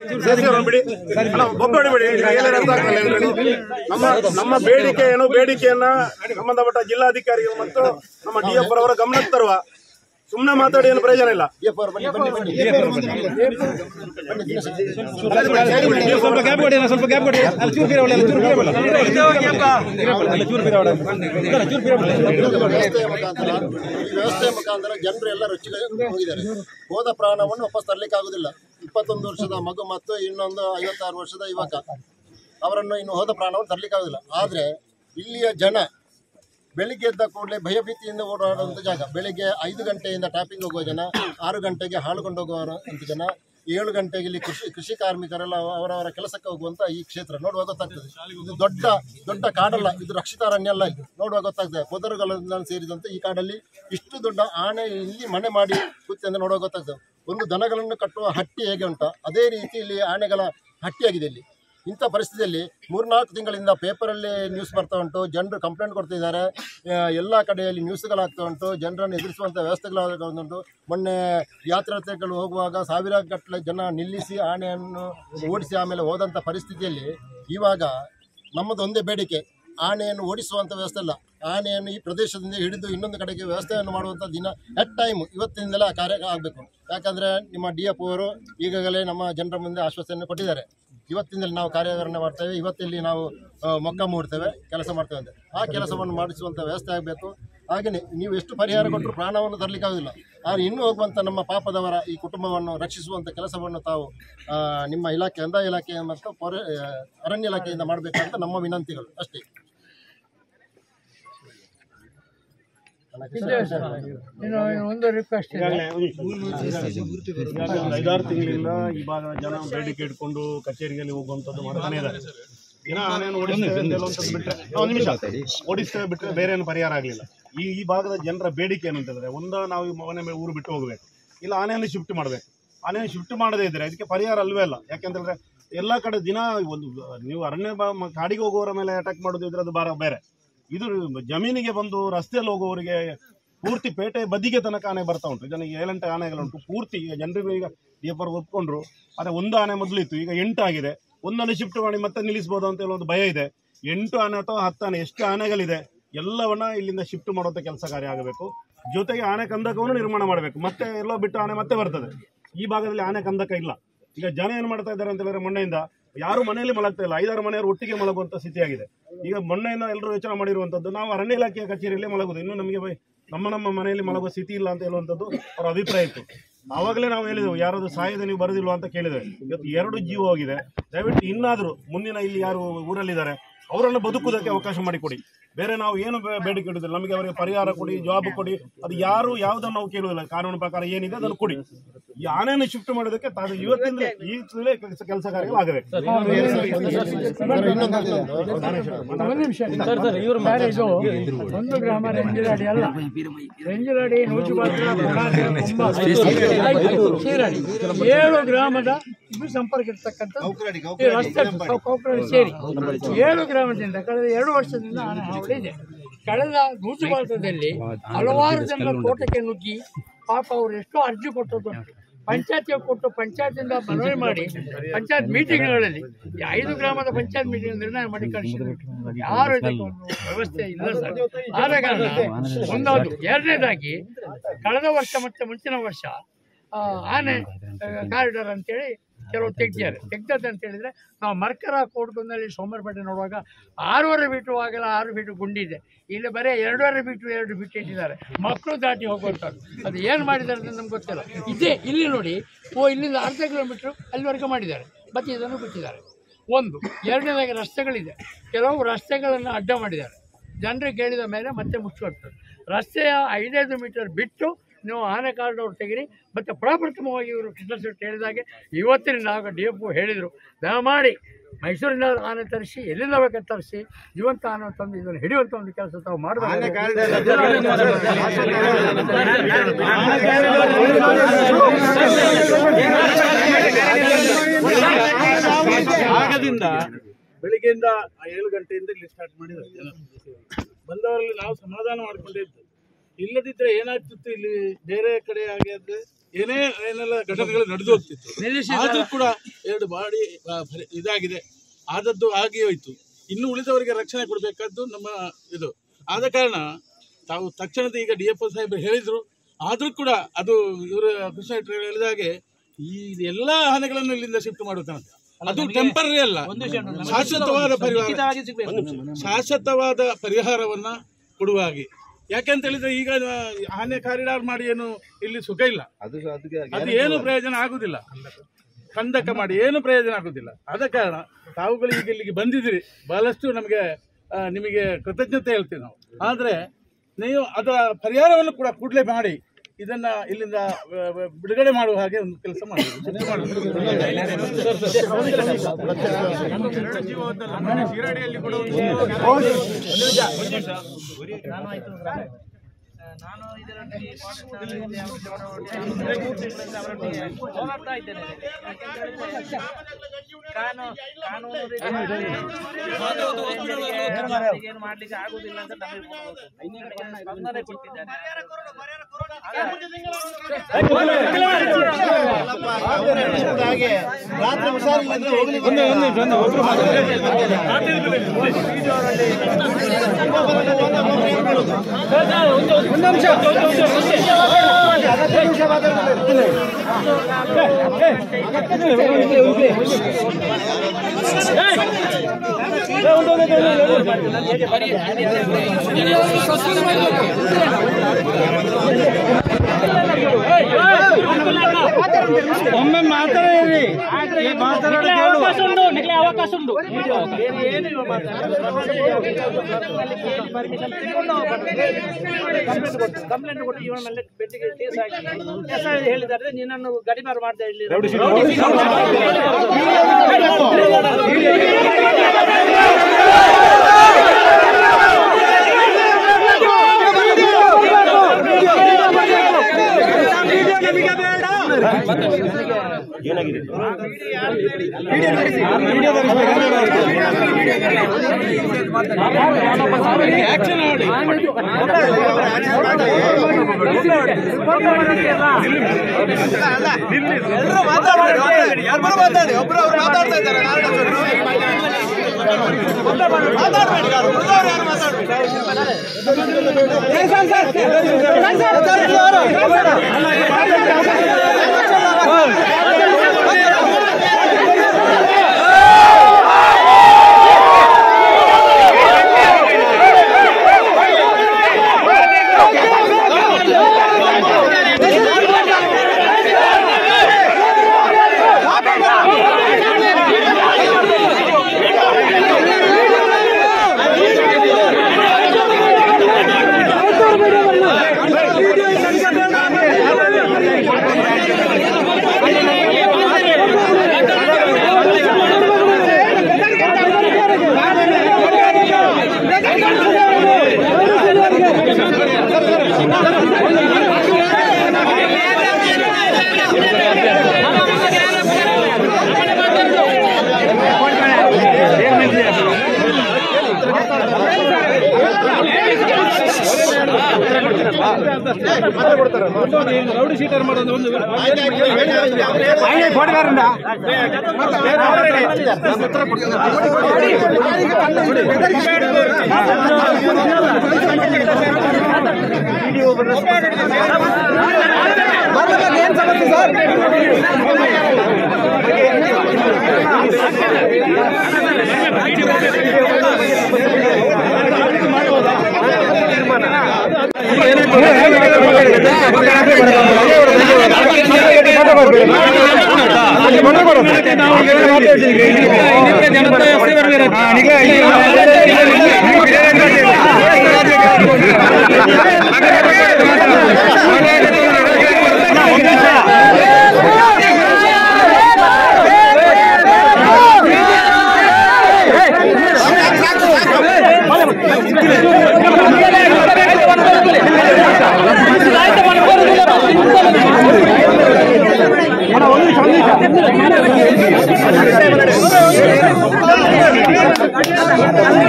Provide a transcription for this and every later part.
ಬಿಡಿ ಅಲ್ಲ, ಬೊಬ್ಬೆ ಹೊಡಿಬೇಡಿ ಏನೇನು ಅರ್ಥ ಆಗ್ತಿಲ್ಲ ಎಲ್ರಿಗೂ. ನಮ್ಮ ನಮ್ಮ ಬೇಡಿಕೆ ಏನು ಬೇಡಿಕೆಯನ್ನ ಸಂಬಂಧಪಟ್ಟ ಜಿಲ್ಲಾಧಿಕಾರಿಗಳು ಮತ್ತು ನಮ್ಮ ಡಿ ಎಫ್ ಅವರ ಗಮನಕ್ಕೆ ತರುವ ಸುಮ್ಮನೆ ಮಾತಾಡಿ ಏನು ಪ್ರಯೋಜನ ಇಲ್ಲ ಸ್ವಲ್ಪ ಗ್ಯಾಪ್ ಕೊಡಿ ಅಣ್ಣ, ಸ್ವಲ್ಪ ಗ್ಯಾಪ್ ಕೊಡಿ ಅಲ್ಲಿ ಚೂರು ಬೀರ ಒಳ್ಳೆ ಚೂರು ಬೀರ ಒಳ್ಳೆ. ಅಲ್ಲ, ಚೂರು ಬೀರ ಒಳ್ಳೆ. ಇಲ್ಲ, ಚೂರು ಬೀರ ಒಳ್ಳೆ. ವ್ಯವಸ್ಥೆಯ ಮುಖಾಂತರ ಈ ವ್ಯವಸ್ಥೆಯ ಮುಖಾಂತರ ಜನರು ಎಲ್ಲ ರೊಚ್ಚಿಗೆ ಹೋಗಿದ್ದಾರೆ ಹೋದ ಪ್ರಾಣವನ್ನು ವಾಪಸ್ ತರಲಿಕ್ಕೆ ಆಗುದಿಲ್ಲ ಇಪ್ಪತ್ತೊಂದು ವರ್ಷದ ಮಗು ಮತ್ತು ಇನ್ನೊಂದು ಐವತ್ತಾರು ವರ್ಷದ ಯುವಕ ಅವರನ್ನು ಇನ್ನು ಹೋದ ಪ್ರಾಣವನ್ನು ತರಲಿಕ್ಕೆ ಆಗುದಿಲ್ಲ ಆದರೆ ಇಲ್ಲಿಯ ಜನ ಬೆಳಿಗ್ಗೆ ಎದ್ದ ಕೂಡಲೇ ಭಯಭೀತಿಯಿಂದ ಓಡಾಡುವಂಥ ಜಾಗ ಬೆಳಿಗ್ಗೆ ಐದು ಗಂಟೆಯಿಂದ ಟ್ಯಾಪಿಂಗ್ ಹೋಗುವ ಜನ ಆರು ಗಂಟೆಗೆ ಹಾಳುಕೊಂಡು ಹೋಗುವ ಜನ ಏಳು ಗಂಟೆಗೆ ಇಲ್ಲಿ ಕೃಷಿ ಕೃಷಿ ಕಾರ್ಮಿಕರೆಲ್ಲ ಅವರವರ ಕೆಲಸಕ್ಕೆ ಹೋಗುವಂತ ಈ ಕ್ಷೇತ್ರ ನೋಡುವಾಗ ಗೊತ್ತಾಗ್ತದೆ ಇದು ದೊಡ್ಡ ದೊಡ್ಡ ಕಾಡಲ್ಲ ಇದು ರಕ್ಷಿತ ಅರಣ್ಯ ಅಲ್ಲ ಇದು ನೋಡುವಾಗ ಗೊತ್ತಾಗ್ತದೆ ಪೊದರುಗಳನ್ನು ಸೇರಿದಂತೆ ಈ ಕಾಡಲ್ಲಿ ಇಷ್ಟು ದೊಡ್ಡ ಆನೆ ಇಲ್ಲಿ ಮನೆ ಮಾಡಿ ಕೂತಿ ಅಂತ ನೋಡುವಾಗ ಗೊತ್ತಾಗ್ತದೆ ಒಂದು ದನಗಳನ್ನು ಕಟ್ಟುವ ಹಟ್ಟಿ ಹೇಗೆ ಉಂಟ ಅದೇ ರೀತಿ ಇಲ್ಲಿ ಆನೆಗಳ ಹಟ್ಟಿಯಾಗಿದೆ ಇಲ್ಲಿ ಇಂಥ ಪರಿಸ್ಥಿತಿಯಲ್ಲಿ ಮೂರ್ನಾಲ್ಕು ತಿಂಗಳಿಂದ ಪೇಪರಲ್ಲಿ ನ್ಯೂಸ್ ಬರ್ತಾ ಉಂಟು ಜನರು ಕಂಪ್ಲೇಂಟ್ ಕೊಡ್ತಿದ್ದಾರೆ ಎಲ್ಲ ಕಡೆಯಲ್ಲಿ ನ್ಯೂಸ್ಗಳಾಗ್ತಾ ಉಂಟು ಜನರನ್ನು ಎದುರಿಸುವಂಥ ವ್ಯವಸ್ಥೆಗಳಾಗ್ತಾ ಉಂಟು ಮೊನ್ನೆ ಯಾತ್ರಾರ್ಥಿಗಳು ಹೋಗುವಾಗ ಸಾವಿರ ಗಟ್ಟಲೆ ಜನ ನಿಲ್ಲಿಸಿ ಆನೆಯನ್ನು ಓಡಿಸಿ ಆಮೇಲೆ ಹೋದಂಥ ಪರಿಸ್ಥಿತಿಯಲ್ಲಿ ಇವಾಗ ನಮ್ಮದು ಒಂದೇ ಬೇಡಿಕೆ ಆನೆಯನ್ನು ಓಡಿಸುವಂಥ ವ್ಯವಸ್ಥೆ ಅಲ್ಲ ಆನೆಯನ್ನು ಈ ಪ್ರದೇಶದಿಂದ ಹಿಡಿದು ಇನ್ನೊಂದು ಕಡೆಗೆ ವ್ಯವಸ್ಥೆಯನ್ನು ಮಾಡುವಂಥ ದಿನ ಎಟ್ ಟೈಮ್ ಇವತ್ತಿನಿಂದಲೇ ಆ ಕಾರ್ಯ ಆಗಬೇಕು ಯಾಕಂದರೆ ನಿಮ್ಮ ಡಿ ಎಫ್ ಅವರು ಈಗಾಗಲೇ ನಮ್ಮ ಜನರ ಮುಂದೆ ಆಶ್ವಾಸನೆ ಕೊಟ್ಟಿದ್ದಾರೆ ಇವತ್ತಿನಲ್ಲಿ ನಾವು ಕಾರ್ಯಾಚರಣೆ ಮಾಡ್ತೇವೆ ಇವತ್ತಿಲ್ಲಿ ನಾವು ಆ, ಮೊಕ್ಕ ಮೂಡ್ತೇವೆ ಕೆಲಸ ಮಾಡ್ತೇವೆ ಅಂತ ಆ ಕೆಲಸವನ್ನು ಮಾಡಿಸುವಂಥ ವ್ಯವಸ್ಥೆ ಆಗಬೇಕು ಹಾಗೆಯೇ ನೀವು ಎಷ್ಟು ಪರಿಹಾರ ಕೊಟ್ಟರು ಪ್ರಾಣವನ್ನು ತರಲಿಕ್ಕಾಗೋದಿಲ್ಲ ಆದರೆ ಇನ್ನೂ ಹೋಗುವಂಥ ನಮ್ಮ ಪಾಪದವರ ಈ ಕುಟುಂಬವನ್ನು ರಕ್ಷಿಸುವಂಥ ಕೆಲಸವನ್ನು ತಾವು ಆ, ನಿಮ್ಮ ಇಲಾಖೆ ಕಂದಾಯ ಇಲಾಖೆ ಮತ್ತು ಪೊರೆ ಆ, ಅರಣ್ಯ ಇಲಾಖೆಯಿಂದ ಮಾಡಬೇಕಂತ ನಮ್ಮ ವಿನಂತಿಗಳು ಅಷ್ಟೇ ಇನ್ನು ಒಂದು ರಿಕ್ವೆಸ್ಟ್ ಇದೆ ಈಗಾಗಲೇ ಒಂದು ಐದಾರು ತಿಂಗಳಿಂದ ಈ ಭಾಗದ ಜನ ಬೇಡಿಕೆ ಇಟ್ಕೊಂಡು ಕಚೇರಿಯಲ್ಲಿ ಹೋಗುವಂಥದ್ದು ಮಾಡ್ತಾನೆ ಇದ್ದಾರೆ ದಿನ ಆನೆಯನ್ನು ಓಡಿಸ್ತೇವೆ ಅಂತ ಹೇಳುವಂಥದ್ದು ಬಿಟ್ರೆ ಒಂದು ನಿಮಿಷ ಓಡಿಸ್ತೇವೆ ಬಿಟ್ರೆ ಬೇರೆ ಏನು ಪರಿಹಾರ ಆಗಲಿಲ್ಲ ಈ ಈ ಭಾಗದ ಜನರ ಬೇಡಿಕೆ ಏನು ಅಂತಂದ್ರೆ ಒಂದು ನಾವು ಈ ಮನೆ ಮೇಲೆ ಊರು ಬಿಟ್ಟು ಹೋಗಬೇಕು ಇಲ್ಲ ಆನೆಯನ್ನು ಶಿಫ್ಟ್ ಮಾಡಬೇಕು ಆನೆಯನ್ನು ಶಿಫ್ಟ್ ಮಾಡದೇ ಇದ್ರೆ ಅದಕ್ಕೆ ಪರಿಹಾರ ಅಲ್ವೇ ಅಲ್ಲ ಯಾಕೆಂತಂದ್ರೆ ಎಲ್ಲ ಕಡೆ ದಿನ ಒಂದು ನೀವು ಅರಣ್ಯ ಬಾ- ಮ- ಕಾಡಿಗೆ ಹೋಗುವವರ ಮೇಲೆ ಅಟ್ಯಾಕ್ ಮಾಡೋದು ಇದ್ರೆ ಅದು ಬಾರ ಬೇರೆ ಇದು ಜಮೀನಿಗೆ ಬಂದು ರಸ್ತೆಯಲ್ಲಿ ಹೋಗುವವರಿಗೆ ಪೂರ್ತಿ ಪೇಟೆ ಬದಿಗೆ ತನಕ ಆನೆ ಬರ್ತಾ ಉಂಟು ಇದನ್ನು ಏಳೆಂಟು ಆನೆಗಳುಂಟು ಪೂರ್ತಿ ಈಗ ಜನರಿಗೂ ಈಗ ಡಿಎಫರ್ ಒಪ್ಕೊಂಡ್ರು ಆದರೆ ಒಂದು ಆನೆ ಮೊದಲಿತ್ತು ಈಗ ಎಂಟು ಆಗಿದೆ ಒಂದನ್ನು ಶಿಫ್ಟ್ ಮಾಡಿ ಮತ್ತೆ ನಿಲ್ಲಿಸ್ಬೋದು ಅಂತ ಹೇಳೋ ಒಂದು ಭಯ ಇದೆ ಎಂಟು ಆನೆ ಅಥವಾ ಹತ್ತು ಆನೆ ಎಷ್ಟು ಆನೆಗಳಿದೆ ಎಲ್ಲವನ್ನ ಇಲ್ಲಿಂದ ಶಿಫ್ಟ್ ಮಾಡುವಂಥ ಕೆಲಸ ಕಾರ್ಯ ಆಗಬೇಕು ಜೊತೆಗೆ ಆನೆ ಕಂದಕವನ್ನು ನಿರ್ಮಾಣ ಮಾಡಬೇಕು ಮತ್ತೆ ಎಲ್ಲೋ ಬಿಟ್ಟು ಆನೆ ಮತ್ತೆ ಬರ್ತದೆ ಈ ಭಾಗದಲ್ಲಿ ಆನೆ ಕಂದಕ ಇಲ್ಲ ಈಗ ಜನ ಏನು ಮಾಡ್ತಾ ಇದ್ದಾರೆ ಅಂತ ಹೇಳಿದ್ರೆ ಮೊನ್ನೆಯಿಂದ ಯಾರು ಮನೆಯಲ್ಲಿ ಮಲಗ್ತಾ ಇಲ್ಲ ಐದಾರು ಮನೆಯವರು ಒಟ್ಟಿಗೆ ಮಲಗುವಂತ ಸ್ಥಿತಿಯಾಗಿದೆ ಈಗ ಮೊನ್ನೆಯಿಂದ ಎಲ್ಲರೂ ಯೋಚನೆ ಮಾಡಿರುವಂತದ್ದು ನಾವು ಅರಣ್ಯ ಇಲಾಖೆಯ ಕಚೇರಿಯಲ್ಲಿ ಮಲಗುದು ಇನ್ನು ನಮಗೆ ಬೈ- ನಮ್ಮ ನಮ್ಮ ಮನೆಯಲ್ಲಿ ಮಲಗುವ ಸ್ಥಿತಿ ಇಲ್ಲ ಅಂತ ಹೇಳುವಂಥದ್ದು ಅವರ ಅಭಿಪ್ರಾಯ ಇತ್ತು ಆವಾಗಲೇ ನಾವು ಹೇಳಿದೆವು ಯಾರಾದ್ರೂ ಸಾಯದೆ ನೀವು ಬರೋದಿಲ್ವಾ ಅಂತ ಕೇಳಿದ್ದೇವೆ ಇವತ್ತು ಎರಡು ಜೀವ ಹೋಗಿದೆ ದಯವಿಟ್ಟು ಇನ್ನಾದರೂ ಮುಂದಿನ ಇಲ್ಲಿ ಯಾರು ಊರಲ್ಲಿದ್ದಾರೆ ಅವರನ್ನು ಬದುಕುವುದಕ್ಕೆ ಅವಕಾಶ ಮಾಡಿಕೊಡಿ ಬೇರೆ ನಾವು ಏನು ಬೇ- ಬೇಡಿಕೆ ಇಡುದಿಲ್ಲ ನಮಗೆ ಅವರಿಗೆ ಪರಿಹಾರ ಕೊಡಿ ಜಾಬ್ ಕೊಡಿ ಅದು ಯಾರು ಯಾವುದನ್ನು ನಾವು ಕೇಳುವುದಿಲ್ಲ ಕಾನೂನು ಪ್ರಕಾರ ಏನಿದೆ ಅದನ್ನು ಕೊಡಿ ಈ ಆನೆಯನ್ನು ಶಿಫ್ಟ್ ಮಾಡೋದಕ್ಕೆ ತಾವು ಇವತ್ತಿಂದ ಈ ಕೆಲಸ ಕೆಲಸ ಕಾರ್ಯಗಳು ಆಗಬೇಕು ಒಂದು ನಿಮಿಷ ಸರ್ ಇದು ಒಂದು ಗ್ರಾಮ ರೆಂಜಲಾಡಿ ಅಲ್ಲ ರೆಂಜಲಾಡಿ ನೂಚುಪಾತ್ರ ಬಳ್ಳಾರಿ, ಕುಂಬ, ಆಯ್ತು, ಶೀರಾಡಿ ಏಳು ಗ್ರಾಮದ ಇದು ಸಂಪರ್ಕ ಇರ್ತಕ್ಕಂಥ ಈ ರಸ್ತೆ ಕೊಕ್ಕರಡಿ ಸೇರಿ ಏಳು ಗ್ರಾಮದಿಂದ ಕಳೆದ ಎರಡು ವರ್ಷದಿಂದ ಆನೆ ಹಾವಳಿ ಇದೆ ಕಳೆದ ನೂಚುಪಾತ್ರದಲ್ಲಿ ಹಲವಾರು ಜನರ ತೋಟಕ್ಕೆ ನುಗ್ಗಿ ಪಾಪ ಅವರು ಎಷ್ಟೋ ಅರ್ಜಿ ಕೊಟ್ಟದ್ದು ಪಂಚಾಯತಿಗೆ ಕೊಟ್ಟು ಪಂಚಾಯತಿಂದ ಮನವಿ ಮಾಡಿ ಪಂಚಾಯತ್ ಮೀಟಿಂಗ್ಗಳಲ್ಲಿ ಈ ಐದು ಗ್ರಾಮದ ಪಂಚಾಯತ್ ಮೀಟಿಂಗ್ ನಿರ್ಣಯ ಮಾಡಿ ಕಳಿಸಿದ್ರು ಯಾರು ಇದಕ್ಕೆ ಒಂದು ವ್ಯವಸ್ಥೆ ಇಲ್ಲ ಸರ್ ಆದ ಕಾರಣ ಒಂದೊಂದು ಎರಡನೇದಾಗಿ ಕಳೆದ ವರ್ಷ ಮತ್ತೆ ಮುಂಚಿನ ವರ್ಷ ಆ, ಆನೆ ಕಾರಿಡಾರ್ ಅಂತೇಳಿ ಕೆಲವು ತೆಗ್ದಿದ್ದಾರೆ ತೆಗ್ದದ್ದು ಅಂತ ಹೇಳಿದ್ರೆ ನಾವು ಮರ್ಕರ ಕೋಡ್ಕೊಂಡಲ್ಲಿ ಸೋಮವಾರಪೇಟೆ ನೋಡುವಾಗ ಆರೂವರೆ ಫೀಟು ಆಗಲ್ಲ ಆರು ಫೀಟು ಗುಂಡಿದೆ ಇಲ್ಲಿ ಬರೀ ಎರಡೂವರೆ ಫೀಟು ಎರಡು ಫೀಟ್ ಇಟ್ಟಿದ್ದಾರೆ ಮಕ್ಕಳು ದಾಟಿ ಹೋಗುವಂಥದ್ದು ಅದು ಏನು ಮಾಡಿದ್ದಾರೆ ಅಂತ ನಮ್ಗೆ ಗೊತ್ತಿಲ್ಲ ಇದೇ ಇಲ್ಲಿ ನೋಡಿ ಓ ಇಲ್ಲಿಂದ ಅರ್ಧ ಕಿಲೋಮೀಟ್ರ್ ಅಲ್ಲಿವರೆಗೆ ಮಾಡಿದ್ದಾರೆ ಮತ್ತೆ ಇದನ್ನು ಬಿಟ್ಟಿದ್ದಾರೆ ಒಂದು ಎರಡನೇದಾಗಿ ರಸ್ತೆಗಳಿದೆ ಕೆಲವು ರಸ್ತೆಗಳನ್ನು ಅಡ್ಡ ಮಾಡಿದ್ದಾರೆ ಜನರಿಗೆ ಕೇಳಿದ ಮೇಲೆ ಮತ್ತೆ ಮುಚ್ಚುವಂಥದ್ದು ರಸ್ತೆಯ ಐದೈದು ಮೀಟರ್ ಬಿಟ್ಟು ನೀವು ಆನೆ ಕಾರ್ಡವ್ರು ತೆಗಿರಿ ಮತ್ತು ಪ್ರಪ್ರಥಮವಾಗಿ ಇವರು ಕೃಷ್ಣ ಶೆಟ್ಟಿ ಹೇಳಿದಾಗೆ ಇವತ್ತಿನ ಆಗ ಡಿ ಎಫ್ ಹೇಳಿದರು ದಯಮಾಡಿ ಮೈಸೂರಿನ ಆನೆ ತರಿಸಿ ಎಲ್ಲಿಂದ ಬೇಕಾದ್ರೆ ತರಿಸಿ ಜೀವಂತ ಆನೆ ತಂದು ಇದನ್ನು ಹಿಡಿಯುವಂಥ ಒಂದು ಕೆಲಸ ತಾವು ಆಗದಿಂದ ಬೆಳಿಗ್ಗೆಯಿಂದ ಆ ಏಳು ಗಂಟೆಯಿಂದ ಇಲ್ಲಿ ಸ್ಟಾರ್ಟ್ ಮಾಡಿದ್ದಾರೆ ಜನ ಬಂದವರಲ್ಲಿ ನಾವು ಸಮಾಧಾನ ಮಾಡ್ಕೊಂಡೇ ಇದ್ದು ಇಲ್ಲದಿದ್ರೆ ಏನಾಗ್ತಿತ್ತು ಇಲ್ಲಿ ಬೇರೆ ಕಡೆ ಆಗಿದ್ರೆ ಏನೇ ಏನೆಲ್ಲ ಘಟನೆಗಳು ನಡೆದು ಹೋಗ್ತಿತ್ತು ಆದ್ರೂ ಕೂಡ ಎರಡು ಬಾಡಿ ಆ, ಬರಿ- ಇದಾಗಿದೆ ಆದದ್ದು ಆಗಿ ಹೋಯ್ತು ಇನ್ನು ಉಳಿದವರಿಗೆ ರಕ್ಷಣೆ ಕೊಡಬೇಕಾದ್ದು ನಮ್ಮ ಇದು ಆದ ಕಾರಣ ತಾವು ತಕ್ಷಣದ ಈಗ ಡಿ ಎಫ್ ಸಾಹೇಬರು ಹೇಳಿದ್ರು ಆದ್ರೂ ಕೂಡ ಅದು ಇವರು ಕೃಷ್ಣ ಹೆಟ್ರು ಹೇಳಿದ ಹಾಗೆ ಈ ಎಲ್ಲ ಆನೆಗಳನ್ನು ಇಲ್ಲಿಂದ ಶಿಫ್ಟ್ ಮಾಡುತ್ತಾನೆ ಅದು ಟೆಂಪರರಿ ಅಲ್ಲ ಶಾಶ್ವತವಾದ ಪರಿಹಾರ ಶಾಶ್ವತವಾದ ಪರಿಹಾರವನ್ನ ಕೊಡುವ ಹಾಗೆ ಯಾಕೆಂತ ಹೇಳಿದ್ರೆ ಈಗ ಆನೆ ಕಾರಿಡಾರ್ ಮಾಡಿ ಏನು ಇಲ್ಲಿ ಸುಖ ಇಲ್ಲ ಅದು ಏನು ಪ್ರಯೋಜನ ಆಗುದಿಲ್ಲ ಕಂದಕ ಮಾಡಿ ಏನು ಪ್ರಯೋಜನ ಆಗುದಿಲ್ಲ ಆದ ಕಾರಣ ತಾವುಗಳು ಈಗ ಇಲ್ಲಿಗೆ ಬಂದಿದ್ದೀರಿ ಬಹಳಷ್ಟು ನಮಗೆ ಆ, ನಿಮಗೆ ಕೃತಜ್ಞತೆ ಹೇಳ್ತೀವಿ ನಾವು ಆದರೆ ನೀವು ಅದರ ಪರಿಹಾರವನ್ನು ಕೂಡ ಕೂಡಲೇ ಮಾಡಿ ಇದನ್ನ ಇಲ್ಲಿಂದ ಆ, ಆ, ಬಿಡುಗಡೆ ಮಾಡುವ ಹಾಗೆ ಒಂದು ಕೆಲಸ ಮಾಡಿ ನಾನು ಇದರಲ್ಲಿ ಹೋರಾಡ್ತಾ ಇದ್ದೇನೆ ಕಾನೂನು ಕಾನೂನು ರೀತಿಯಲ್ಲಿ ಏನು ಮಾಡ್ಲಿಕ್ಕೆ ಆಗುದಿಲ್ಲ ಅಂತ ನಮಗೆ ಸ್ಪಂದನೆ ಕೊಟ್ಟಿದ್ದಾರೆ ಒಮ್ಮೆ ಮಾತಾಡಿ ಅವಕಾಶ ಉಂಟು ನಿಖಿಲ ಅವಕಾಶ ಉಂಟು ಏನು ಕಂಪ್ಲೇಂಟ್ ಕೊಟ್ಟು ಇವನ ಮೇಲೆ ಬೆಟ್ಟಿಗೆ ಕೇಸ್ ಹಾಕಿ ಕೇಸ್ ಹೇಳಿದ್ದಾರೆ ನಿನ್ನನ್ನು ಗಡಿಮಾರು ಮಾಡ್ತಾ ಇಲ್ಲಿ ಆಕ್ಷನ್ ಮಾಡಿ ರೌಡಿ ಶೀಟರ್ ಮಾಡೋದು ಒಂದು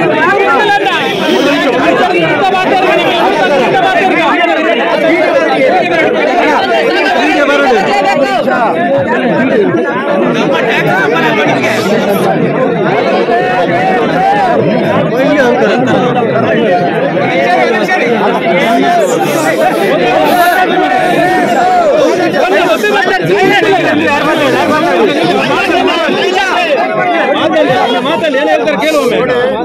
ಮಾತಾಡ್ತಾರೆ ಮಾತಲ್ಲಿ ಏನು ಹೇಳ್ತಾರೆ ಕೇಳುವೊಮ್ಮೆ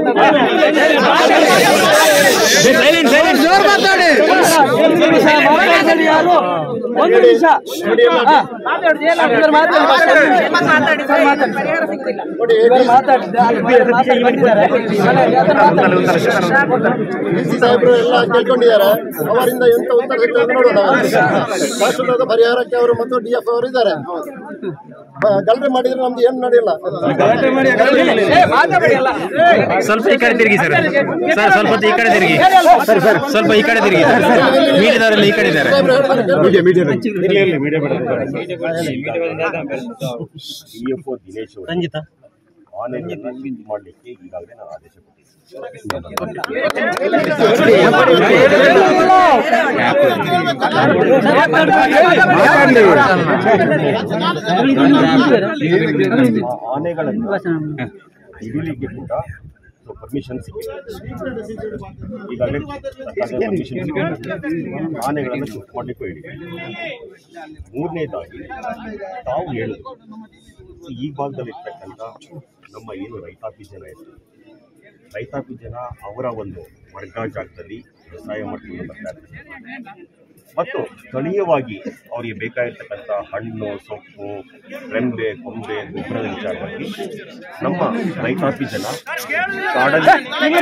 ಸೈಲೆಂಟ್ ಸೈಲೆಂಟ್ ಜೋರ್ ಮಾತಾಡಿ ಮಾತಾಡಿ ಯಾರು ಒಂದು ನಿಮಿಷ ಹಾ, ಮಾತಾಡಿ ಏನಾಗ್ತದೆ ಮಾತಾಡಿ ಸರ್, ಮಾತಾಡಿ ನೋಡಿ ಇವರು ಮಾತಾಡಿದ್ದೆ ಅಲ್ಲಿ ಬೇರೆ ಮಾತಾಡಿ ಬಂದಿದ್ದಾರೆ. ಮಾತಾಡಿ. ಡಿ ಸಿ ಸಾಹೇಬರು ಎಲ್ಲ ಕೇಳ್ಕೊಂಡಿದ್ದಾರೆ ಅವರಿಂದ ಎಂತ ಉತ್ತರ ಸಿಗ್ತದೆ ನೋಡೋಣ ಶಾಶ್ವತವಾದ ಪರಿಹಾರಕ್ಕೆ ಅವರು ಮತ್ತು ಡಿ ಎಫ್ ಅವರು ಇದ್ದಾರೆ ಬ- ಗಲಾಟೆ ಮಾಡಿದ್ರೆ ನಮ್ದು ಏನು ನಡೆಯಲ್ಲ ಸ್ವಲ್ಪ ಈ ಕಡೆ ತಿರುಗಿ ಸರ್ ಸರ್ ಸ್ವಲ್ಪ ಹೊತ್ತು ಈ ಕಡೆ ತಿರುಗಿ ಸರ್ ಸರ್ ಸ್ವಲ್ಪ ಈ ಕಡೆ ತಿರುಗಿ ಮೀಡಿಯಾದವರೆಲ್ಲ ಈ ಕಡೆ ಇದ್ದಾರೆ ಡಿಎಫ್ಒ ದಿನೇಶ್ ಅವರು ಆನ್ಲೈನ್ ಫಿಲ್ ಮಾಡಲಿಕ್ಕೆ ಈಗಾಗಲೇ ನಾನು ಆದೇಶ ಕೊಟ್ಟಿದ್ದೀನಿ ಆ ಆನೆಗಳನ್ನು ಹಿಡಿಲಿಕ್ಕೆ ಕೂಡ ಪರ್ಮಿಷನ್ ಸಿಕ್ಕಿದೆ ಈಗಾಗಲೇ ಪರ್ಮಿಷನ್ ಸಿಕ್ಕಿದೆ ಆನೆಗಳನ್ನು ಶಿಫ್ಟ್ ಮಾಡಲಿಕ್ಕೂ ಹೇಳಿದೆ ಮೂರನೇದಾಗಿ ತಾವು ಹೇಳಿದ್ರು ಈ ಭಾಗದಲ್ಲಿ ಇರ್ತಕ್ಕಂಥ ನಮ್ಮ ಏನು ರೈತಾಪಿ ಜನ ಇದ್ದಾರೆ ರೈತಾಪಿ ಜನ ಅವರ ಒಂದು ವರ್ಗ ಜಾಗದಲ್ಲಿ ವ್ಯವಸಾಯ ಮಾಡ್ಕೊಂಡು ಬರ್ತಾ ಇರ್ತಾರೆ ಮತ್ತು ಸ್ಥಳೀಯವಾಗಿ ಅವರಿಗೆ ಬೇಕಾಗಿರ್ತಕ್ಕಂಥ ಹಣ್ಣು ಸೊಪ್ಪು ರೆಂಬೆ ಕೊಂಬೆ ಗೊಬ್ಬರದ ವಿಚಾರವಾಗಿ ನಮ್ಮ ರೈತಾಪಿ ಜನ ಕಾಡಲ್ಲಿ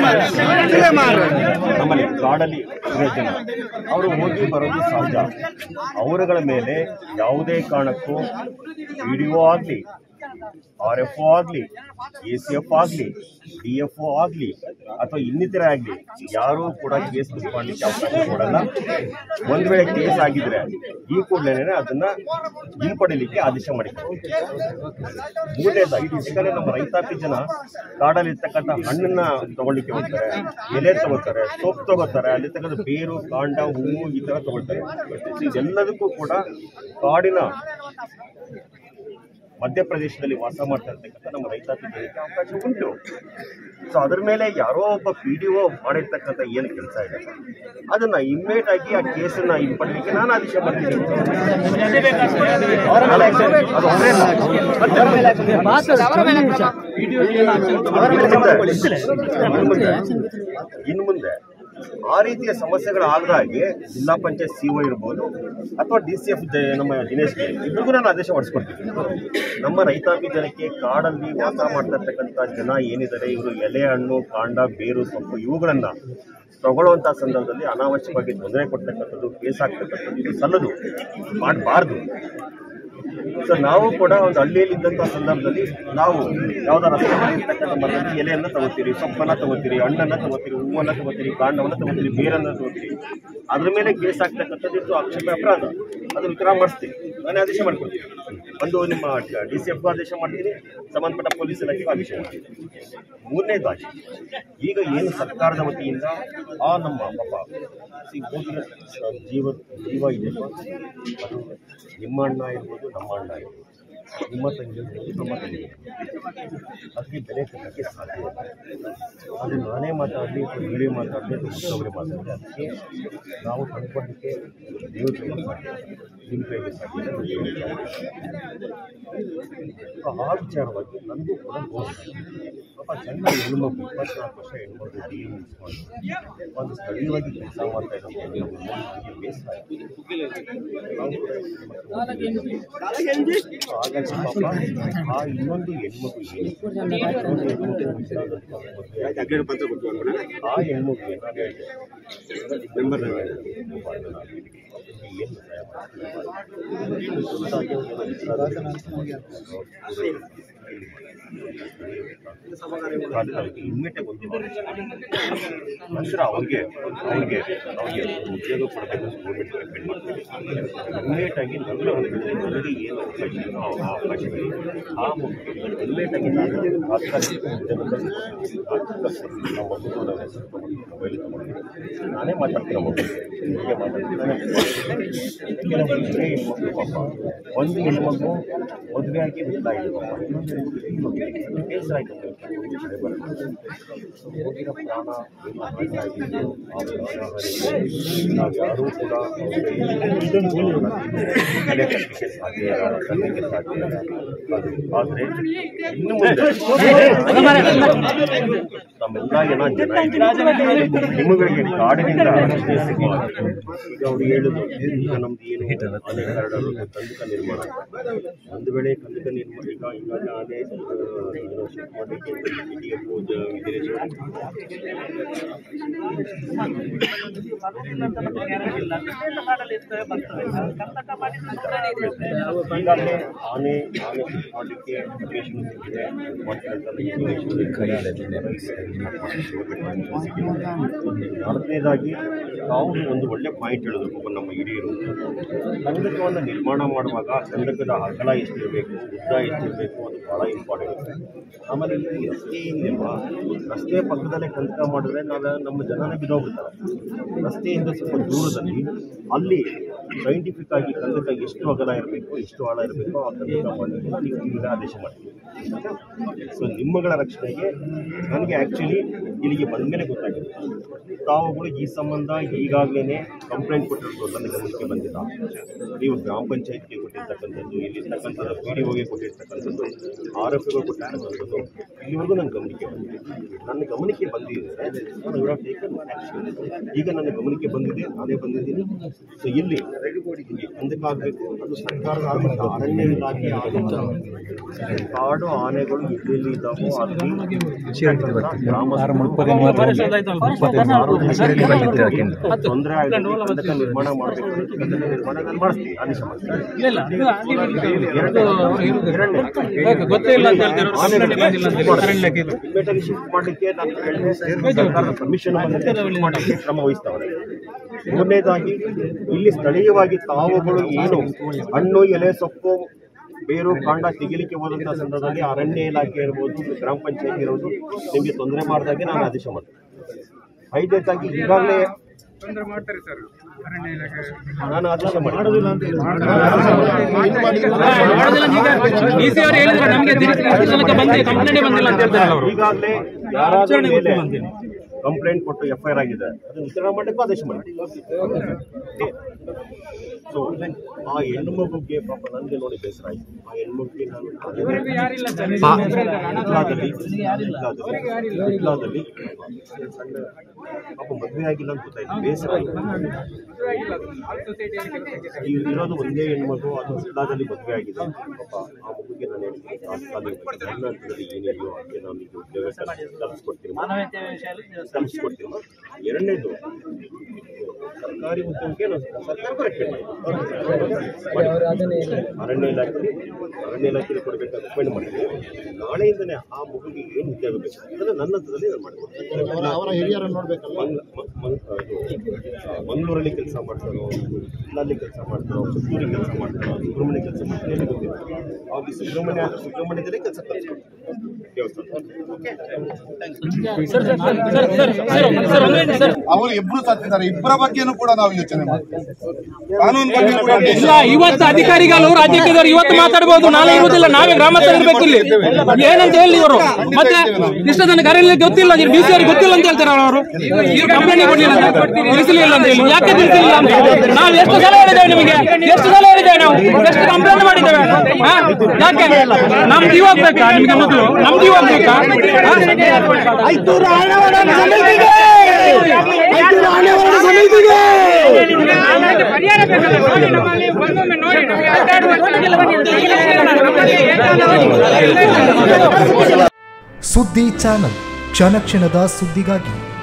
ನಮ್ಮಲ್ಲಿ ಕಾಡಲ್ಲಿ ಇರೋ ಜನ ಅವರು ಹೋಗಿ ಬರೋದು ಸಹಜ ಅವರುಗಳ ಮೇಲೆ ಯಾವುದೇ ಕಾರಣಕ್ಕೂ ಪಿ ಡಿ ಒ ಆಗಲಿ ಆರ್ ಎಫ್ ಒ ಆಗಲಿ ಎ ಸಿ ಎಫ್ ಆಗಲಿ ಡಿ ಎಫ್ ಒ ಆಗಲಿ ಅಥವಾ ಇನ್ನಿತರ ಆಗಲಿ ಯಾರೂ ಕೂಡ ಕೇಸ್ ಬುಕ್ ಮಾಡಲಿಕ್ಕೆ ಅವಕಾಶ ಕೊಡಲ್ಲ ಒಂದು ವೇಳೆ ಕೇಸ್ ಆಗಿದ್ರೆ ಈ ಕೂಡಲೇ ಅದನ್ನ ಹಿಂಪಡಿಲಿಕ್ಕೆ ಆದೇಶ ಮಾಡಿದ್ದಾರೆ ಮೂರನೇದಾಗಿ ಯಾಕಂದ್ರೆ ನಮ್ಮ ರೈತಾಪಿ ಜನ ಕಾಡಲ್ಲಿ ಇರ್ತಕ್ಕಂಥ ಹಣ್ಣನ್ನ ತಗೊಳ್ಳಿಕ್ಕೆ ಹೋಗ್ತಾರೆ ಎಲೆ ತಗೋತಾರೆ ಸೊಪ್ಪು ತಗೋತಾರೆ ಅಲ್ಲಿರ್ತಕ್ಕಂಥ ಬೇರು ಕಾಂಡ ಹೂವು ಈ ತರ ತಗೊಳ್ತಾರೆ ಇದೆಲ್ಲದಕ್ಕೂ ಕೂಡ ಕಾಡಿನ ಮಧ್ಯಪ್ರದೇಶದಲ್ಲಿ ವಾಸ ಮಾಡ್ತಾ ಇರ್ತಕ್ಕಂಥ ನಮ್ಮ ರೈತಾಪಿ ಜನಕ್ಕೆ ಅವಕಾಶ ಉಂಟು ಸೊ ಅದ್ರ ಮೇಲೆ ಯಾರೋ ಒಬ್ಬ ಪಿ ಡಿ ಒ ಮಾಡಿರ್ತಕ್ಕಂಥ ಏನು ಕೆಲಸ ಇದೆ ಅದನ್ನ ಇಮ್ಮಿಡಿಯೇಟ್ ಆಗಿ ಆ ಕೇಸನ್ನ ಹಿಂಪಡಲಿಕ್ಕೆ ನಾನು ಆದೇಶ ಬರ್ತೀನಿ ಅದು ಅವರೇ ಇನ್ನು ಮುಂದೆ ಇನ್ನು ಮುಂದೆ ಆ ರೀತಿಯ ಸಮಸ್ಯೆಗಳು ಆಗದ ಹಾಗೆ ಜಿಲ್ಲಾ ಪಂಚಾಯತ್ ಸಿಒ ಇರ್ಬೋದು ಅಥವಾ ಡಿ ಸಿ ಎಫ್ ನಮ್ಮ ದಿನೇಶ್ಗೆ ಇಬ್ಬರಿಗೂ ನಾನು ಆದೇಶ ಹೊಡಿಸ್ಕೊಡ್ತೀನಿ ನಮ್ಮ ರೈತಾಪಿ ಜನಕ್ಕೆ ಕಾಡಲ್ಲಿ ವಾಸ ಮಾಡ್ತಾ ಇರ್ತಕ್ಕಂಥ ಜನ ಏನಿದ್ದಾರೆ ಇವರು ಎಲೆ ಹಣ್ಣು ಕಾಂಡ ಬೇರು ಸೊಪ್ಪು ಇವುಗಳನ್ನ ತಗೊಳ್ಳುವಂಥ ಸಂದರ್ಭದಲ್ಲಿ ಅನಾವಶ್ಯಕವಾಗಿ ತೊಂದರೆ ಕೊಡ್ತಕ್ಕಂಥದ್ದು ಕೇಸ್ ಆಗ್ತಕ್ಕಂಥದ್ದು ಇದು ಸಲ್ಲದು ಮಾಡಬಾರ್ದು ಸೊ ನಾವು ಕೂಡ ಒಂದು ಹಳ್ಳಿಯಲ್ಲಿ ಇದ್ದಂಥ ಸಂದರ್ಭದಲ್ಲಿ ನಾವು ಯಾವ್ದಾರ ರಸ್ತೆ ಬದಿ ಇರ್ತಕ್ಕಂಥ ಮರದಲ್ಲಿ ಎಲೆಯನ್ನ ತಗೋತೀರಿ ಸೊಪ್ಪನ್ನ ತಗೋತೀರಿ ಹಣ್ಣನ್ನ ತಗೋತೀರಿ ಹೂವನ್ನ ತಗೋತೀರಿ ಕಾಂಡವನ್ನ ತಗೋತೀರಿ ಬೇರನ್ನ ತಗೋತೀರಿ ಅದ್ರ ಮೇಲೆ ಕೇಸ್ ಆಗ್ತಕ್ಕಂಥದ್ದು ಇದು ಆಕ್ಷೇಪ ಅಪರಾಧ ಅದು ವಿಕ್ರಮ ಮಾಡಿಸ್ತೀನಿ ನಾನು ಆದೇಶ ಮಾಡ್ಕೊಳ್ತೀನಿ ಒಂದು ನಿಮ್ಮ ಡಿ ಸಿ ಎಫ್ ಆದೇಶ ಮಾಡ್ತೀನಿ ಸಂಬಂಧಪಟ್ಟ ಪೊಲೀಸ್ ಇಲಾಖೆಗೂ ಆದೇಶ ಮಾಡ್ತೀನಿ ಮೂರನೇದಾಗಿ ಈಗ ಏನು ಸರ್ಕಾರದ ವತಿಯಿಂದ ಆ ನಮ್ಮ ಪಾಪ ಸಿ ಹೋಗಿರೋ ಜೀವ ಜೀವ ಇದೆಯಲ್ಲ ಅದು ನಿಮ್ಮ ಅಣ್ಣ ಇರ್ಬೋದು ನಮ್ಮ ಅಣ್ಣ ಇರ್ಬೋದು ನಿಮ್ಮ ತಂಗಿ ಇರ್ಬೋದು ನಮ್ಮ ತಂಗಿ ಇರ್ಬೋದು. ಅದಕ್ಕೆ ಬೆಲೆ ಕಟ್ಟಕ್ಕೆ ಸಾಧ್ಯ ಇಲ್ಲ ಅದು ನಾನೇ ಮಾತಾಡಲಿ ಅಥವಾ ನೀವೇ ಮಾತಾಡಲಿ ಅಥವಾ ಮತ್ತೊಬ್ಬರೇ ಮಾತಾಡಲಿ ಅದಕ್ಕೆ ನಾವು ತಂದ್ಕೊಡ್ಲಿಕ್ಕೆ ದೇವ್ರ ಕೈಗೆ ಸಾಧ್ಯ ನಿಮ್ಮ ಕೈಗೆ ಸಾಧ್ಯ ಇಲ್ಲ, ನಮ್ಮ ಕೈಗೆ ಸಾಧ್ಯ ಇಲ್ಲ. ಸೊ ಆ ವಿಚಾರವಾಗಿ ನನಗೂ ಕೂಡ ಗೋಚರ ಪಾಪ ಚಂದ ಹೆಣ್ಮಗು ಇಪ್ಪತ್ನಾಲ್ಕು ವರ್ಷ ಹೆಣ್ಮಗು ಡಿ ಎ ಮುಗಿಸ್ಕೊಂಡು ಒಂದು ಸ್ಥಳೀಯವಾಗಿ ಕೆಲಸ ಮಾಡ್ತಾ ಇರೋ ನನಗೆ ಬೇಸರ ಆಯ್ತು. ನಾವು ಕೂಡ ಸೊ ಹಾಗಾಗಿ ಪಾಪ ಆ ಇನ್ನೊಂದು ಹೆಣ್ಮಗು ಏನು ಇನ್ನೊಂದು ಹೆಣ್ಮಗು ಹುಟ್ಟಿದಾಗ ಆ ಹೆಣ್ಮಗು ನಾನು ಹೇಳಿದೆ ನಂಬರ್ ಏನು ಸಹಾಯ ಇಮ್ಮಿಡಿಯೇಟ್ ಒಂದು ನಂತರ ಅವ್ರಿಗೆ ಅವ್ರಿಗೆ ಅವ್ರಿಗೆ ಉದ್ಯೋಗ ಕೊಡಬೇಕು ಗೌರ್ಮೆಂಟ್ ಡಿಪೆಂಡ್ ಮಾಡ್ತಾರೆ ಇಮ್ಮಿಡಿಯೇಟ್ ಆಗಿ ನನ್ನ ನನಗೆ ಏನು ಅವಕಾಶ ಇದೆಯೋ ಆ ಅವಕಾಶಗಳಿಗೆ ಆ ಮುಖ್ಯ ಇಮ್ಮಿಡಿಯೇಟ್ ಆಗಿ ನಾನು ತಾತ್ಕಾಲಿಕ ಉದ್ಯೋಗದಲ್ಲಿ ತಾತ್ಕಾಲಿಕ ನಾವು ಒಂದು ನನ್ನ ಹೆಸರು ತಗೊಂಡು ಮೊಬೈಲ್ ತಗೊಂಡು ನಾನೇ ಮಾತಾಡ್ತೀನಿ ಮಗು ಹೀಗೆ ಮಾತಾಡ್ತೀನಿ ನಾನೇ ಕೆಲವು ಹೆಣ್ಮಕ್ಳು ಪಾಪ ಒಂದು ಹೆಣ್ಮಗು ಮದುವೆ ಆಗಿ ಬಿಡ್ತಾ ಇದೆ ಪಾಪ ಇನ್ನೊಂದು ಬೇಸರಾಯ್ತು ನಮ್ಗೆ ಕಡೆ ಬರೋದು. ಹೋಗಿರೋ ಪ್ರಾಣ ಏನು ಹಾನಿ ಆಗಿದೆ, ಆ ಪ್ರಾಣ ನಾವ್ಯಾರೂ ಕೂಡ ಬೆಲೆ ಕಟ್ಟಲಿಕ್ಕೆ ಸಾಧ್ಯ ಇಲ್ಲ, ಕಟ್ಟಲಿಕ್ಕೆ ಸಾಧ್ಯ ಇಲ್ಲ. ಅದು- ಆದ್ರೆ ಇನ್ನು ಮುಂದೆ ನಮ್ಮೆಲ್ಲ ಜನ ಜನ ಇದ್ದೀವಿ. ನಿಮಗಳಿಗೆ ಕಾಡಿನಿಂದ ರಕ್ಷಣೆ ಸಿಗಬಾರ್ದು. ಈಗ ಅವ್ರು ಹೇಳುದು ಈಗ ನಮ್ದು ಏನು ಆನೆ ಕರಡಲು ಕಂದಕ ನಿರ್ಮಾಣ ಒಂದು ವೇಳೆ ಕಂದಕ ನಿರ್ಮಾಣ ಈಗ ಈಗ ಆನೆ ಆ, ಏನು ಶಿಫ್ಟ್ ಮಾಡಲಿಕ್ಕೆ ಇಲ್ಲಿಗೆ ಪೂಜೆ ವಿಧಿರೇಶ ಈಗಾಗಲೇ ಆನೆ ಆನೆ ಶಿಫ್ಟ್ ಮಾಡಲಿಕ್ಕೆ ಅಪ್ಲಿಕೇಶನ್ ಸಿಕ್ಕಿದೆ ನಾಲ್ಕನೇದಾಗಿ ತಾವು ಒಂದು ಒಳ್ಳೆ ಪಾಯಿಂಟ್ ಹೇಳಿದ್ರು ಒಬ್ಬ ನಮ್ಮ ಹಿರಿಯರು ಕಂದಕವನ್ನು ನಿರ್ಮಾಣ ಮಾಡುವಾಗ ಕಂದಕದ ಅಗಲ ಎಷ್ಟಿರಬೇಕು ಉದ್ದ ಎಷ್ಟಿರಬೇಕು ಅದು ಭಾಳ ಇಂಪಾರ್ಟೆಂಟ್ ಆಮೇಲೆ ಈ ರಸ್ತೆ ಏನಿಲ್ವಾ ರಸ್ತೆ ಪಕ್ಕದಲ್ಲೇ ಕಂದಕ ಮಾಡಿದ್ರೆ ನಾವು ನಮ್ಮ ಜನನೇ ಬಿದ್ದೋಗ್ಬಿಡ್ತಾರೆ ರಸ್ತೆಯಿಂದ ಸ್ವಲ್ಪ ದೂರದಲ್ಲಿ ಅಲ್ಲಿ ಸೈಂಟಿಫಿಕ್ ಆಗಿ ಕಂದಕ ಎಷ್ಟು ಅಗಲ ಇರಬೇಕು ಎಷ್ಟು ಆಳ ಇರಬೇಕು ಆ ಕಂದಕ ಮಾಡಲಿಕ್ಕೆ ನೀವು ಈಗ ಆದೇಶ ಮಾಡ್ತೀವಿ ಸೊ ನಿಮ್ಮಗಳ ರಕ್ಷಣೆಗೆ ನನಗೆ ಆ್ಯಕ್ಚುಲಿ ಇಲ್ಲಿಗೆ ಬಂದ ಮೇಲೆ ಗೊತ್ತಾಗಿದೆ ತಾವುಗಳು ಈ ಸಂಬಂಧ ಈಗಾಗಲೇ ಕಂಪ್ಲೇಂಟ್ ಕೊಟ್ಟಿರೋದು ನನ್ನ ಗಮನಕ್ಕೆ ಬಂದಿಲ್ಲ ನೀವು ಗ್ರಾಮ ಪಂಚಾಯತ್ಗೆ ಕೊಟ್ಟಿರ್ತಕ್ಕಂಥದ್ದು ಇಲ್ಲಿರ್ತಕ್ಕಂಥದ್ದು ಪಿ ಡಿ ಒಗೆ ಕೊಟ್ಟಿರ್ತಕ್ಕಂಥದ್ದು ಆರ್ ಎಫ್ ಒಗೆ ಕೊಟ್ಟಿರ್ತಕ್ಕಂಥದ್ದು ಇಲ್ಲಿವರೆಗೂ ನನ್ನ ಗಮನಕ್ಕೆ ಬಂದಿದೆ ನನ್ನ ಗಮನಕ್ಕೆ ಬಂದಿದೆ ನಾನು ಯು ಹ್ಯಾವ್ ಟೇಕನ್ ಆ್ಯಕ್ಷನ್ ಈಗ ನನ್ನ ಗಮನಕ್ಕೆ ಬಂದಿದೆ ನಾನೇ ಬಂದಿದ್ದೀನಿ ಸೊ ಇಲ್ಲಿ ಇಲ್ಲಿ ಕಂದಕ್ಕಾಗಬೇಕು ಅದು ಸರ್ಕಾರದ ಆಡಳಿತ ಅರಣ್ಯ ಇಲಾಖೆ ಆಡಳಿತ ಕಾಡು ಆನೆಗಳು ಎಲ್ಲೆಲ್ಲಿ ಇದ್ದಾವೋ ಅಲ್ಲಿ ತೊಂದರೆ ಆಗಿದೆ ಕಂದಕ ನಿರ್ಮಾಣ ಮಾಡಬೇಕು ಕಂದಕ ನಿರ್ಮಾಣ ನಾನು ಮಾಡಿಸ್ತೀನಿ ಆದೇಶ ಮಾಡ್ತೀನಿ ಇನ್ವೆಂಟರಿ ಶಿಫ್ಟ್ ಮಾಡಲಿಕ್ಕೆ ನಾನು ಹೇಳಿದೆ ಸರ್ಕಾರದ ಪರ್ಮಿಷನ್ ಬಂದಿದೆ ಶಿಫ್ಟ್ ಮಾಡಲಿಕ್ಕೆ ಕ್ರಮ ವಹಿಸ್ತಾವೆ ಮೂರನೇದಾಗಿ ಇಲ್ಲಿ ಸ್ಥಳೀಯವಾಗಿ ತಾವುಗಳು ಏನು ಹಣ್ಣು ಎಲೆ ಸೊಪ್ಪು ಬೇರು ಕಾಂಡ ತೆಗಿಲಿಕ್ಕೆ ಹೋದಂಥ ಸಂದರ್ಭದಲ್ಲಿ ಅರಣ್ಯ ಇಲಾಖೆ ಇರ್ಬೋದು ಗ್ರಾಮ ಪಂಚಾಯತ್ ಇರ್ಬೋದು ನಿಮಗೆ ತೊಂದರೆ ಮಾಡಿದಾಗೆ ನಾನು ಆದೇಶ ಮಾಡ್ತೀನಿ ಐದನೇದಾಗಿ ಈಗಾಗಲೇ ನಾನು ಅದನ್ನ ಮಾಡೋದಿಲ್ಲ ಅಂತ ಡಿಸಿ ಅವರು ಹೇಳಿದ್ರೆ ನಮಗೆ ಬಂದಿದೆ ಕಂಪ್ಲೇಂಟ್ ಬಂದಿಲ್ಲ ಅಂತ ಹೇಳ್ತಾರೆ ಅವರು ಈಗಾಗಲೇ ಯಾರಾದ್ರೂ ಮೇಲೆ ಕಂಪ್ಲೇಂಟ್ ಕೊಟ್ಟು ಎಫ್ ಐ ಆರ್ ಆಗಿದೆ ಅದನ್ನು ವಿಚಾರಣೆ ಮಾಡಲಿಕ್ಕೂ ಆದೇಶ ಮಾಡಿ ಸೊ ಆ ಹೆಣ್ಣು ಮಗುಗೆ ಪಾಪ ನನಗೆ ನೋಡಿ ಬೇಸರ ಆಯಿತು ಆ ಹೆಣ್ಮಗುಗೆ ನಾನು ಇತ್ಲಾದಲ್ಲಿ ಇತ್ಲಾದಲ್ಲಿ ಇತ್ಲಾದಲ್ಲಿ ಸಣ್ಣ ಪಾಪ ಮದುವೆ ಆಗಿಲ್ಲ ಅಂತ ಗೊತ್ತಾಯ್ತು ಬೇಸರ ಆಯಿತು ಈ ಇರೋದು ಒಂದೇ ಹೆಣ್ಮಗು ಅದು ಇತ್ಲಾದಲ್ಲಿ ಮದುವೆ ಆಗಿದೆ ಪಾಪ ಆ ಮಗುಗೆ ನಾನು ಹೇಳ್ತೀನಿ ತಾತ್ಕಾಲಿಕ ನನ್ನ ಹಂತದಲ್ಲಿ ಏನಿದೆಯೋ ಅದಕ್ಕೆ ನಾನು ಈಗ ಉದ್ಯೋಗ ಕಲ್ಪಿಸ್ಕೊಡ್ತೀನಿ ಕಲ್ಪಿಸ್ಕೊಡ್ತೀನಿ ಎರಡನೇದು ಸರ್ಕಾರಿ ಉದ್ಯೋಗಕ್ಕೆ ನಾನು ಸರ್ಕಾರಕ್ಕೂ ರೆಕಮೆಂಡ್ ಅರಣ್ಯ ಇಲಾಖೆ ಅರಣ್ಯ ಇಲಾಖೆಗೆ ಕೊಡಬೇಕಾದ ರೆಕಮೆಂಡ್ ಮಾಡಿದ್ದೀನಿ ನಾಳೆಯಿಂದನೇ ಆ ಮಗುವಿಗೆ ಏನು ಉದ್ಯೋಗ ಬೇಕು ಅದನ್ನು ನನ್ನ ಹಂತದಲ್ಲಿ ನಾನು ಮಾಡ್ಕೊಡ್ತೀನಿ ಅವರ ಹಿರಿಯರನ್ನು ನೋಡ್ಬೇಕಲ್ಲ ಮಂಗ್- ಮ- ಮಂಗ್- ಇದು, ಆ, ಮಂಗಳೂರಲ್ಲಿ ಕೆಲಸ ಮಾಡ್ತಾರೋ ಇಲ್ಲಲ್ಲಿ ಕೆಲಸ ಮಾಡ್ತಾರೋ ಪುತ್ತೂರಿಗೆ ಕೆಲಸ ಮಾಡ್ತಾರೋ ಸುಬ್ರಹ್ಮಣ್ಯ ಕೆಲಸ ಮಾಡ್ತಾರೋ ಏನು ಗೊತ್ತಿಲ್ಲ ಅವ್ರಿಗೆ ಸುಬ್ರಹ್ಮಣ್ಯ ಆದ್ರೆ ಸುಬ್ರಹ್ಮಣ್ಯದಲ್ಲೇ ಕೆಲಸ ಕಲಿಸ್ಕೊಡ್ತಾರೆ ದೇವಸ್ಥಾನ ಓಕೆ ಅವರು ಇಬ್ರು ಸತ್ತಿದ್ದಾರೆ ಇಬ್ಬರ ಬಗ್ಗೆನೂ ಕೂಡ ನಾವು ಯೋಚನೆ ಮಾಡ್ತೀವಿ ಕಾನೂನು ಬಗ್ಗೆ ಕೂಡ ಇಲ್ಲ ಇವತ್ತು ಅಧಿಕಾರಿಗಳು ರಾಜ್ಯದವರು ಇವತ್ತು ಮಾತಾಡಬಹುದು ನಾಳೆ ಇರುವುದಿಲ್ಲ ನಾವೇ ಗ್ರಾಮಸ್ಥರು ಇರ್ಬೇಕು ಇಲ್ಲಿ ಏನಂತ ಹೇಳಿ ಇವರು ಮತ್ತೆ ಇಷ್ಟ ತನಕ ಅರಣ್ಯ ಗೊತ್ತಿಲ್ಲ ಡಿ ಸಿ ಅವ್ರಿಗೆ ಗೊತ್ತಿಲ್ಲ ಅಂತ ಹೇಳ್ತಾರೆ ಅವರು ಇವ್ರು ಕಂಪ್ಲೇಂಟ್ ಕೊಡ್ಲಿಲ್ಲ ಅಂತ ತಿಳಿಸಲಿಲ್ಲ ಅಂತ ಹೇಳಿ ಯಾಕೆ ತಿಳಿಸಲಿಲ್ಲ ಅಂತ ನಾವು ಎಷ್ಟು ಸಲ ಹೇಳಿದ್ದೇವೆ ನಿಮಗೆ ಎಷ್ಟು ಸಲ ಹೇಳಿದ್ದೇವೆ ನಾವು ಎಷ್ಟು ಕಂಪ್ಲೇಂಟ್ ಮಾಡಿದ್ದೇವೆ ಹಾ? ಯಾಕೆ ನಮ್ ಜೀವ ಹೋಗ್ಬೇಕಾ ನಿಮ್ಗೆ ಮೊದಲು ನಮ್ ಜೀವ ಹೋಗ್ಬೇಕಾ ಹಾ? ಪರಿಹಾರ ಬೇಕಲ್ಲ ನೋಡಿ ನಮ್ಮಲ್ಲಿ ಒಂದೊಮ್ಮೆ ನೋಡಿ ನಾವು ಎರಡು ವರ್ಷ ಸುದ್ದಿ ಚಾನಲ್ ಕ್ಷಣ ಕ್ಷಣದ ಸುದ್ದಿಗಾಗಿ